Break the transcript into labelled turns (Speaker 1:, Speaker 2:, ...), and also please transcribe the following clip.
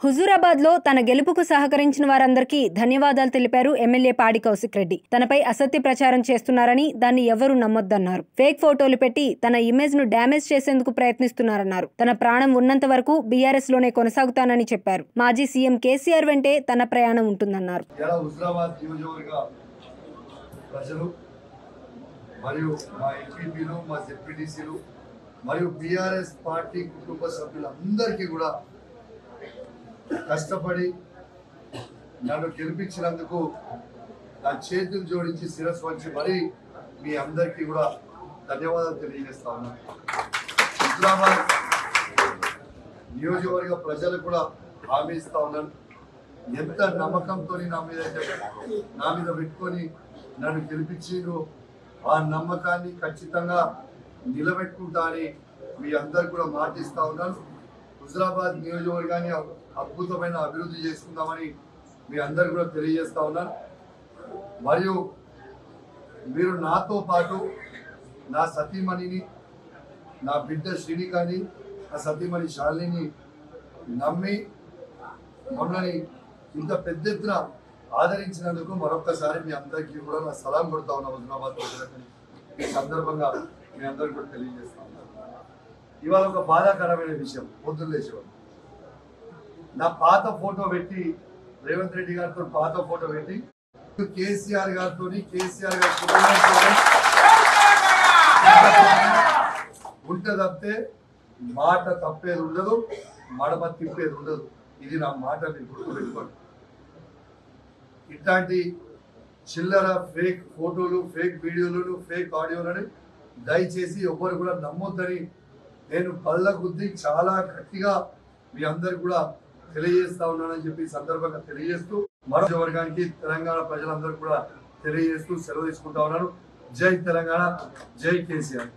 Speaker 1: హుజూరాబాద్ లో తన గెలుపుకు సహకరించిన వారందరికీ ధన్యవాదాలు తెలిపారు ఎమ్మెల్యే పాడి కౌశిక్ రెడ్డి తనపై అసత్య ప్రచారం చేస్తున్నారని దాన్ని ఎవరూ నమ్మొద్దన్నారు ఫేక్ ఫోటోలు పెట్టి తన ఇమేజ్ ను డ్యామేజ్ చేసేందుకు ప్రయత్నిస్తున్నారన్నారు తన ప్రాణం ఉన్నంత వరకు బీఆర్ఎస్ లోనే కొనసాగుతానని చెప్పారు మాజీ సీఎం కేసీఆర్ వెంటే తన ప్రయాణం ఉంటుందన్నారు
Speaker 2: ఇలా హుజరాబాద్ నియోజకవర్గ ప్రజలు మరియు మా ఎంపీపీలు మా జెడ్పీటీసీలు మరియు బీఆర్ఎస్ పార్టీ కుటుంబ సభ్యులందరికీ కూడా కష్టపడి నన్ను గెలిపించినందుకు నా చేతులు జోడించి శిరస్సు వంచి మరీ మీ అందరికీ కూడా ధన్యవాదాలు తెలియజేస్తా ఉన్నాను హుజరాబాద్ నియోజకవర్గ ప్రజలకు కూడా హామీ ఇస్తా ఉన్నాను ఎంత నమ్మకంతో నా మీద అయితే నా మీద పెట్టుకొని నన్ను గెలిపించిండ్రు ఆ నమ్మకాన్ని ఖచ్చితంగా నిలబెట్టుకుంటా అని మీ అందరు కూడా మాటిస్తా ఉన్నాను హుజరాబాద్ నియోజకవర్గాన్ని అద్భుతమైన అభివృద్ధి చేసుకుందామని మీ అందరు కూడా తెలియజేస్తా ఉన్నాను మరియు మీరు నాతో పాటు నా సతీమణిని నా బిడ్డ శ్రీనికాని నా సతీమణి శాలిని నమ్మి మమ్మల్ని ఇంత పెద్ద ఎత్తున ఆదరించినందుకు మరొక్కసారి మీ అందరికీ కూడా నా సలాం కొడతా ఉన్నా హుజరాబాద్ ప్రజలకు ఈ సందర్భంగా మీ అందరికీ కూడా తెలియజేస్తా ఉన్నాను ఇవాళ ఒక బాధాకరమైన విషయం పొద్దున్న లేచేవాడు నా పాత ఫోటో పెట్టి రేవంత్ రెడ్డి గారితో పాత ఫోటో పెట్టి కేసీఆర్ గారితో కేసీఆర్ గారి కుటుంబంతో ఉంటే తప్పితే మాట తప్పేది ఉండదు మడమ తిప్పేది ఉండదు ఇది నా మాట మీరు గుర్తుపెట్టుకోండి ఇట్లాంటి చిల్లర ఫేక్ ఫోటోలు ఫేక్ వీడియోలు ఫేక్ ఆడియోలని దయచేసి ఎవ్వరు కూడా నమ్మొద్దని నేను పళ్ళ గుద్ది చాలా గట్టిగా మీ అందరికి కూడా తెలియజేస్తా ఉన్నానని చెప్పి ఈ సందర్భంగా తెలియజేస్తూ మరో వర్గానికి తెలంగాణ ప్రజలందరూ కూడా తెలియజేస్తూ సెలవు తీసుకుంటా ఉన్నాను జై తెలంగాణ జై కేసీఆర్